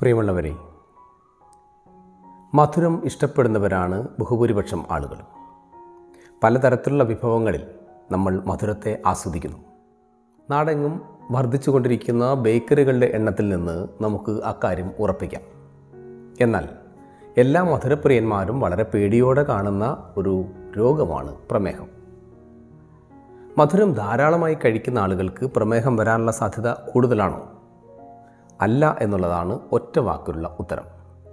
പ്രിയമുള്ളവരെ മധുരം ഇഷ്ടപ്പെടുന്നവരാണ് ബഹുഭൂരിപക്ഷം ആളുകൾ പലതരത്തിലുള്ള വിഭവങ്ങളിൽ നമ്മൾ മധുരത്തെ ആസ്വദിക്കുന്നു നാടെങ്ങും വർദ്ധിച്ചുകൊണ്ടിരിക്കുന്ന ബേക്കറികളുടെ എണ്ണത്തിൽ നിന്ന് നമുക്ക് അക്കാര്യം ഉറപ്പിക്കാം എന്നാൽ എല്ലാ മധുരപ്രിയന്മാരും വളരെ പേടിയോടെ കാണുന്ന ഒരു രോഗമാണ് പ്രമേഹം മധുരം ധാരാളമായി കഴിക്കുന്ന ആളുകൾക്ക് പ്രമേഹം വരാനുള്ള സാധ്യത കൂടുതലാണോ അല്ല എന്നുള്ളതാണ് ഒറ്റ വാക്കിലുള്ള ഉത്തരം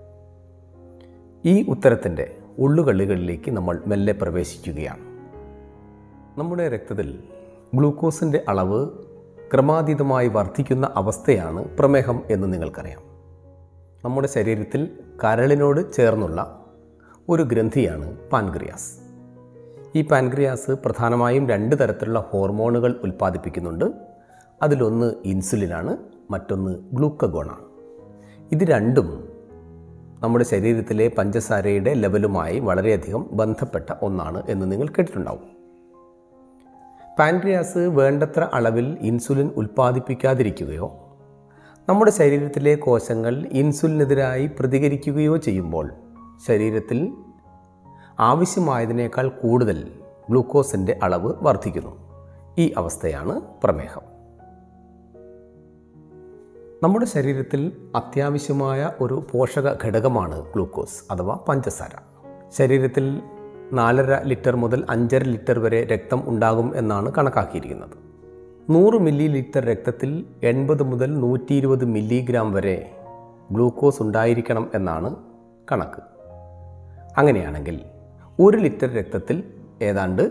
ഈ ഉത്തരത്തിൻ്റെ ഉള്ളുകള്ളികളിലേക്ക് നമ്മൾ മെല്ലെ പ്രവേശിക്കുകയാണ് നമ്മുടെ രക്തത്തിൽ ഗ്ലൂക്കോസിൻ്റെ അളവ് ക്രമാതീതമായി വർദ്ധിക്കുന്ന അവസ്ഥയാണ് പ്രമേഹം എന്ന് നിങ്ങൾക്കറിയാം നമ്മുടെ ശരീരത്തിൽ കരളിനോട് ചേർന്നുള്ള ഒരു ഗ്രന്ഥിയാണ് പാൻക്രിയാസ് ഈ പാൻക്രിയാസ് പ്രധാനമായും രണ്ട് തരത്തിലുള്ള ഹോർമോണുകൾ ഉൽപ്പാദിപ്പിക്കുന്നുണ്ട് അതിലൊന്ന് ഇൻസുലിനാണ് മറ്റൊന്ന് ഗ്ലൂക്കഗോണാണ് ഇത് രണ്ടും നമ്മുടെ ശരീരത്തിലെ പഞ്ചസാരയുടെ ലെവലുമായി വളരെയധികം ബന്ധപ്പെട്ട ഒന്നാണ് എന്ന് നിങ്ങൾ കേട്ടിട്ടുണ്ടാവും പാൻക്രിയാസ് വേണ്ടത്ര അളവിൽ ഇൻസുലിൻ ഉൽപ്പാദിപ്പിക്കാതിരിക്കുകയോ നമ്മുടെ ശരീരത്തിലെ കോശങ്ങൾ ഇൻസുലിനെതിരായി പ്രതികരിക്കുകയോ ചെയ്യുമ്പോൾ ശരീരത്തിൽ ആവശ്യമായതിനേക്കാൾ കൂടുതൽ ഗ്ലൂക്കോസിൻ്റെ അളവ് വർദ്ധിക്കുന്നു ഈ അവസ്ഥയാണ് പ്രമേഹം നമ്മുടെ ശരീരത്തിൽ അത്യാവശ്യമായ ഒരു പോഷക ഘടകമാണ് ഗ്ലൂക്കോസ് അഥവാ പഞ്ചസാര ശരീരത്തിൽ നാലര ലിറ്റർ മുതൽ അഞ്ചര ലിറ്റർ വരെ രക്തം ഉണ്ടാകും എന്നാണ് കണക്കാക്കിയിരിക്കുന്നത് നൂറ് മില്ലി ലിറ്റർ രക്തത്തിൽ എൺപത് മുതൽ നൂറ്റി ഇരുപത് മില്ലിഗ്രാം വരെ ഗ്ലൂക്കോസ് ഉണ്ടായിരിക്കണം എന്നാണ് കണക്ക് അങ്ങനെയാണെങ്കിൽ ഒരു ലിറ്റർ രക്തത്തിൽ ഏതാണ്ട്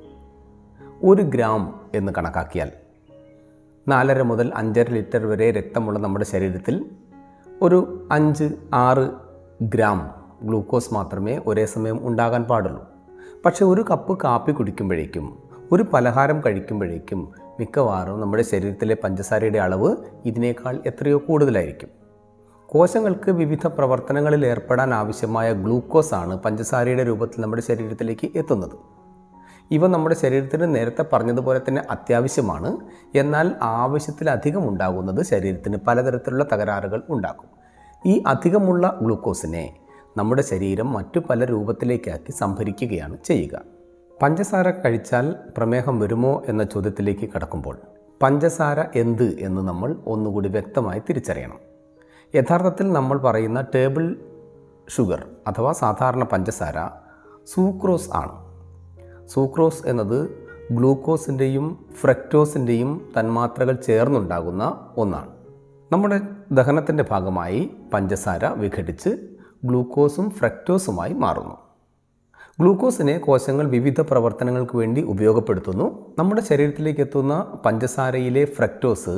ഒരു ഗ്രാം എന്ന് കണക്കാക്കിയാൽ നാലര മുതൽ അഞ്ചര ലിറ്റർ വരെ രക്തമുള്ള നമ്മുടെ ശരീരത്തിൽ ഒരു അഞ്ച് ആറ് ഗ്രാം ഗ്ലൂക്കോസ് മാത്രമേ ഒരേ സമയം ഉണ്ടാകാൻ പാടുള്ളൂ പക്ഷേ ഒരു കപ്പ് കാപ്പി കുടിക്കുമ്പോഴേക്കും ഒരു പലഹാരം കഴിക്കുമ്പോഴേക്കും മിക്കവാറും നമ്മുടെ ശരീരത്തിലെ പഞ്ചസാരയുടെ അളവ് ഇതിനേക്കാൾ എത്രയോ കൂടുതലായിരിക്കും കോശങ്ങൾക്ക് വിവിധ പ്രവർത്തനങ്ങളിൽ ഏർപ്പെടാൻ ആവശ്യമായ ഗ്ലൂക്കോസ് ആണ് പഞ്ചസാരയുടെ രൂപത്തിൽ നമ്മുടെ ശരീരത്തിലേക്ക് എത്തുന്നത് ഇവ നമ്മുടെ ശരീരത്തിന് നേരത്തെ പറഞ്ഞതുപോലെ തന്നെ അത്യാവശ്യമാണ് എന്നാൽ ആവശ്യത്തിലധികം ഉണ്ടാകുന്നത് ശരീരത്തിന് പലതരത്തിലുള്ള തകരാറുകൾ ഉണ്ടാക്കും ഈ അധികമുള്ള ഗ്ലൂക്കോസിനെ നമ്മുടെ ശരീരം മറ്റു പല രൂപത്തിലേക്കാക്കി സംഭരിക്കുകയാണ് ചെയ്യുക പഞ്ചസാര കഴിച്ചാൽ പ്രമേഹം വരുമോ എന്ന ചോദ്യത്തിലേക്ക് കടക്കുമ്പോൾ പഞ്ചസാര എന്ത് എന്ന് നമ്മൾ ഒന്നുകൂടി വ്യക്തമായി തിരിച്ചറിയണം യഥാർത്ഥത്തിൽ നമ്മൾ പറയുന്ന ടേബിൾ ഷുഗർ അഥവാ സാധാരണ പഞ്ചസാര സൂക്രോസ് ആണ് സൂക്രോസ് എന്നത് ഗ്ലൂക്കോസിൻ്റെയും ഫ്രക്ടോസിൻ്റെയും തന്മാത്രകൾ ചേർന്നുണ്ടാകുന്ന ഒന്നാണ് നമ്മുടെ ദഹനത്തിൻ്റെ ഭാഗമായി പഞ്ചസാര വിഘടിച്ച് ഗ്ലൂക്കോസും ഫ്രക്ടോസുമായി മാറുന്നു ഗ്ലൂക്കോസിനെ കോശങ്ങൾ വിവിധ പ്രവർത്തനങ്ങൾക്ക് വേണ്ടി ഉപയോഗപ്പെടുത്തുന്നു നമ്മുടെ ശരീരത്തിലേക്ക് എത്തുന്ന പഞ്ചസാരയിലെ ഫ്രക്ടോസ്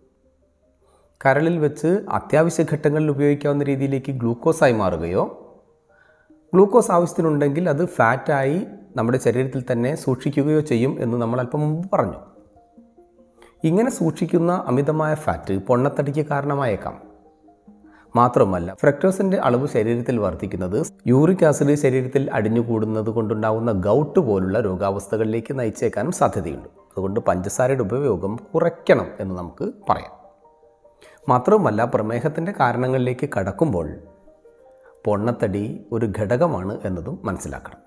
കരളിൽ വെച്ച് അത്യാവശ്യ ഘട്ടങ്ങളിൽ ഉപയോഗിക്കാവുന്ന രീതിയിലേക്ക് ഗ്ലൂക്കോസായി മാറുകയോ ഗ്ലൂക്കോസ് ആവശ്യത്തിനുണ്ടെങ്കിൽ അത് ഫാറ്റായി നമ്മുടെ ശരീരത്തിൽ തന്നെ സൂക്ഷിക്കുകയോ ചെയ്യും എന്ന് നമ്മൾ അല്പം മുമ്പ് പറഞ്ഞു ഇങ്ങനെ സൂക്ഷിക്കുന്ന അമിതമായ ഫാറ്റ് പൊണ്ണത്തടിക്ക് കാരണമായേക്കാം മാത്രമല്ല ഫ്രക്ടോസിൻ്റെ അളവ് ശരീരത്തിൽ വർദ്ധിക്കുന്നത് യൂറിക് ആസിഡ് ശരീരത്തിൽ അടിഞ്ഞുകൂടുന്നത് കൊണ്ടുണ്ടാകുന്ന ഗൗട്ട് പോലുള്ള രോഗാവസ്ഥകളിലേക്ക് നയിച്ചേക്കാനും സാധ്യതയുണ്ട് അതുകൊണ്ട് പഞ്ചസാരയുടെ ഉപയോഗം കുറയ്ക്കണം എന്ന് നമുക്ക് പറയാം മാത്രവുമല്ല പ്രമേഹത്തിൻ്റെ കാരണങ്ങളിലേക്ക് കടക്കുമ്പോൾ പൊണ്ണത്തടി ഒരു ഘടകമാണ് എന്നതും മനസ്സിലാക്കണം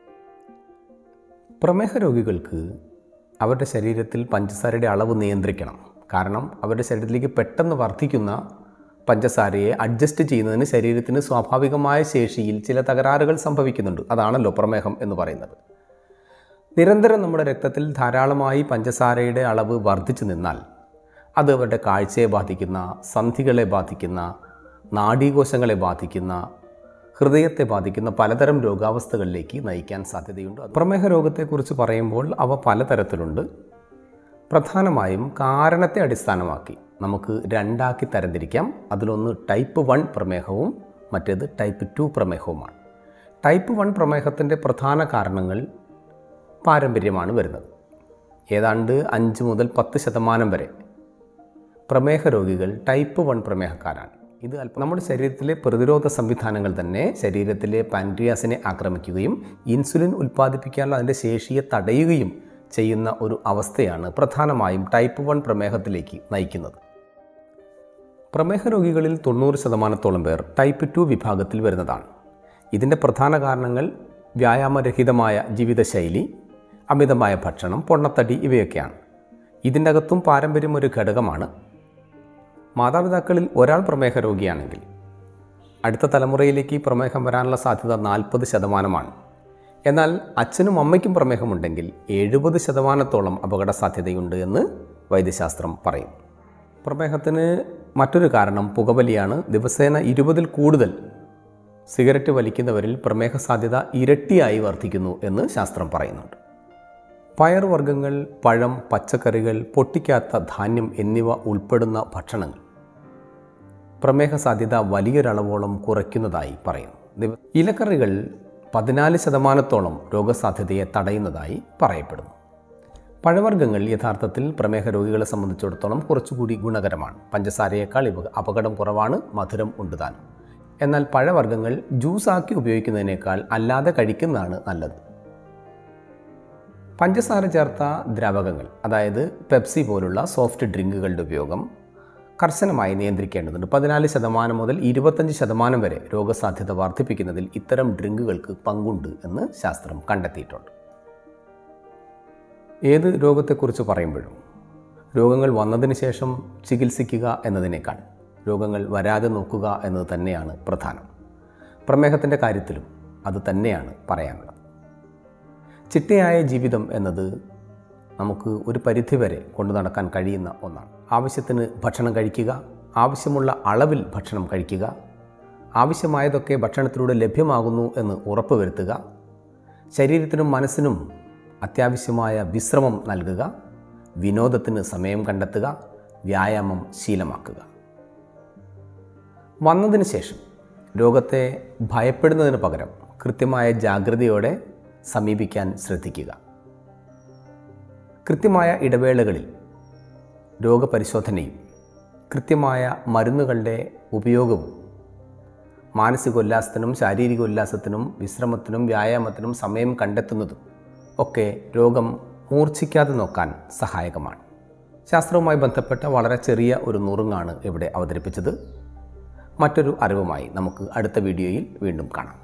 പ്രമേഹ രോഗികൾക്ക് അവരുടെ ശരീരത്തിൽ പഞ്ചസാരയുടെ അളവ് നിയന്ത്രിക്കണം കാരണം അവരുടെ ശരീരത്തിലേക്ക് പെട്ടെന്ന് വർദ്ധിക്കുന്ന പഞ്ചസാരയെ അഡ്ജസ്റ്റ് ചെയ്യുന്നതിന് ശരീരത്തിന് സ്വാഭാവികമായ ശേഷിയിൽ ചില തകരാറുകൾ സംഭവിക്കുന്നുണ്ട് അതാണല്ലോ പ്രമേഹം എന്ന് പറയുന്നത് നിരന്തരം നമ്മുടെ രക്തത്തിൽ ധാരാളമായി പഞ്ചസാരയുടെ അളവ് വർദ്ധിച്ചു നിന്നാൽ അത് അവരുടെ കാഴ്ചയെ ബാധിക്കുന്ന സന്ധികളെ ബാധിക്കുന്ന നാഡീകോശങ്ങളെ ബാധിക്കുന്ന ഹൃദയത്തെ ബാധിക്കുന്ന പലതരം രോഗാവസ്ഥകളിലേക്ക് നയിക്കാൻ സാധ്യതയുണ്ട് പ്രമേഹ രോഗത്തെക്കുറിച്ച് പറയുമ്പോൾ അവ പലതരത്തിലുണ്ട് പ്രധാനമായും കാരണത്തെ അടിസ്ഥാനമാക്കി നമുക്ക് രണ്ടാക്കി തരംതിരിക്കാം അതിലൊന്ന് ടൈപ്പ് വൺ പ്രമേഹവും മറ്റേത് ടൈപ്പ് ടു പ്രമേഹവുമാണ് ടൈപ്പ് വൺ പ്രമേഹത്തിൻ്റെ പ്രധാന കാരണങ്ങൾ പാരമ്പര്യമാണ് വരുന്നത് ഏതാണ്ട് അഞ്ച് മുതൽ പത്ത് ശതമാനം വരെ പ്രമേഹ രോഗികൾ ടൈപ്പ് വൺ പ്രമേഹക്കാരാണ് ഇത് അല്പം നമ്മുടെ ശരീരത്തിലെ പ്രതിരോധ സംവിധാനങ്ങൾ തന്നെ ശരീരത്തിലെ പാൻക്രിയാസിനെ ആക്രമിക്കുകയും ഇൻസുലിൻ ഉൽപ്പാദിപ്പിക്കാനുള്ള അതിൻ്റെ ശേഷിയെ തടയുകയും ചെയ്യുന്ന ഒരു അവസ്ഥയാണ് പ്രധാനമായും ടൈപ്പ് വൺ പ്രമേഹത്തിലേക്ക് നയിക്കുന്നത് പ്രമേഹ രോഗികളിൽ തൊണ്ണൂറ് ശതമാനത്തോളം പേർ ടൈപ്പ് ടു വിഭാഗത്തിൽ വരുന്നതാണ് ഇതിൻ്റെ പ്രധാന കാരണങ്ങൾ വ്യായാമരഹിതമായ ജീവിതശൈലി അമിതമായ ഭക്ഷണം പൊണ്ണത്തടി ഇവയൊക്കെയാണ് ഇതിൻ്റെ അകത്തും പാരമ്പര്യം ഒരു ഘടകമാണ് മാതാപിതാക്കളിൽ ഒരാൾ പ്രമേഹ രോഗിയാണെങ്കിൽ അടുത്ത തലമുറയിലേക്ക് ഈ പ്രമേഹം വരാനുള്ള സാധ്യത നാൽപ്പത് ശതമാനമാണ് എന്നാൽ അച്ഛനും അമ്മയ്ക്കും പ്രമേഹമുണ്ടെങ്കിൽ എഴുപത് ശതമാനത്തോളം അപകട സാധ്യതയുണ്ട് എന്ന് വൈദ്യശാസ്ത്രം പറയും പ്രമേഹത്തിന് മറ്റൊരു കാരണം പുകവലിയാണ് ദിവസേന ഇരുപതിൽ കൂടുതൽ സിഗരറ്റ് വലിക്കുന്നവരിൽ പ്രമേഹ സാധ്യത ഇരട്ടിയായി വർദ്ധിക്കുന്നു എന്ന് ശാസ്ത്രം പറയുന്നുണ്ട് പയറുവർഗ്ഗങ്ങൾ പഴം പച്ചക്കറികൾ പൊട്ടിക്കാത്ത ധാന്യം എന്നിവ ഉൾപ്പെടുന്ന ഭക്ഷണങ്ങൾ പ്രമേഹ സാധ്യത വലിയൊരളവോളം കുറയ്ക്കുന്നതായി പറയുന്നു ദിവ- ഇലക്കറികൾ പതിനാല് ശതമാനത്തോളം രോഗസാധ്യതയെ തടയുന്നതായി പറയപ്പെടുന്നു പഴവർഗ്ഗങ്ങൾ യഥാർത്ഥത്തിൽ പ്രമേഹ രോഗികളെ സംബന്ധിച്ചിടത്തോളം കുറച്ചുകൂടി ഗുണകരമാണ് പഞ്ചസാരയേക്കാൾ ഇവ അപകടം കുറവാണ് മധുരം ഉണ്ട് താനും എന്നാൽ പഴവർഗ്ഗങ്ങൾ ജ്യൂസാക്കി ഉപയോഗിക്കുന്നതിനേക്കാൾ അല്ലാതെ കഴിക്കുന്നതാണ് നല്ലത് പഞ്ചസാര ചേർത്ത ദ്രാവകങ്ങൾ അതായത് പെപ്സി പോലുള്ള സോഫ്റ്റ് ഡ്രിങ്കുകളുടെ ഉപയോഗം കർശനമായി നിയന്ത്രിക്കേണ്ടതുണ്ട് പതിനാല് ശതമാനം മുതൽ ഇരുപത്തഞ്ച് ശതമാനം വരെ രോഗസാധ്യത വർദ്ധിപ്പിക്കുന്നതിൽ ഇത്തരം ഡ്രിങ്കുകൾക്ക് പങ്കുണ്ട് എന്ന് ശാസ്ത്രം കണ്ടെത്തിയിട്ടുണ്ട് ഏത് രോഗത്തെക്കുറിച്ച് പറയുമ്പോഴും രോഗങ്ങൾ വന്നതിന് ശേഷം ചികിത്സിക്കുക എന്നതിനേക്കാൾ രോഗങ്ങൾ വരാതെ നോക്കുക എന്നത് തന്നെയാണ് പ്രധാനം പ്രമേഹത്തിൻ്റെ കാര്യത്തിലും അത് തന്നെയാണ് പറയാനുള്ളത് ചിട്ടയായ ജീവിതം എന്നത് നമുക്ക് ഒരു പരിധിവരെ കൊണ്ടു നടക്കാൻ കഴിയുന്ന ഒന്നാണ് ആവശ്യത്തിന് ഭക്ഷണം കഴിക്കുക ആവശ്യമുള്ള അളവിൽ ഭക്ഷണം കഴിക്കുക ആവശ്യമായതൊക്കെ ഭക്ഷണത്തിലൂടെ ലഭ്യമാകുന്നു എന്ന് ഉറപ്പുവരുത്തുക ശരീരത്തിനും മനസ്സിനും അത്യാവശ്യമായ വിശ്രമം നൽകുക വിനോദത്തിന് സമയം കണ്ടെത്തുക വ്യായാമം ശീലമാക്കുക വന്നതിന് ശേഷം രോഗത്തെ ഭയപ്പെടുന്നതിന് പകരം കൃത്യമായ ജാഗ്രതയോടെ സമീപിക്കാൻ ശ്രദ്ധിക്കുക കൃത്യമായ ഇടവേളകളിൽ രോഗപരിശോധനയും കൃത്യമായ മരുന്നുകളുടെ ഉപയോഗവും മാനസികോല്ലാസത്തിനും ശാരീരികോല്ലാസത്തിനും വിശ്രമത്തിനും വ്യായാമത്തിനും സമയം കണ്ടെത്തുന്നതും ഒക്കെ രോഗം മൂർച്ഛിക്കാതെ നോക്കാൻ സഹായകമാണ് ശാസ്ത്രവുമായി ബന്ധപ്പെട്ട വളരെ ചെറിയ ഒരു നുറുങ്ങാണ് ഇവിടെ അവതരിപ്പിച്ചത് മറ്റൊരു അറിവുമായി നമുക്ക് അടുത്ത വീഡിയോയിൽ വീണ്ടും കാണാം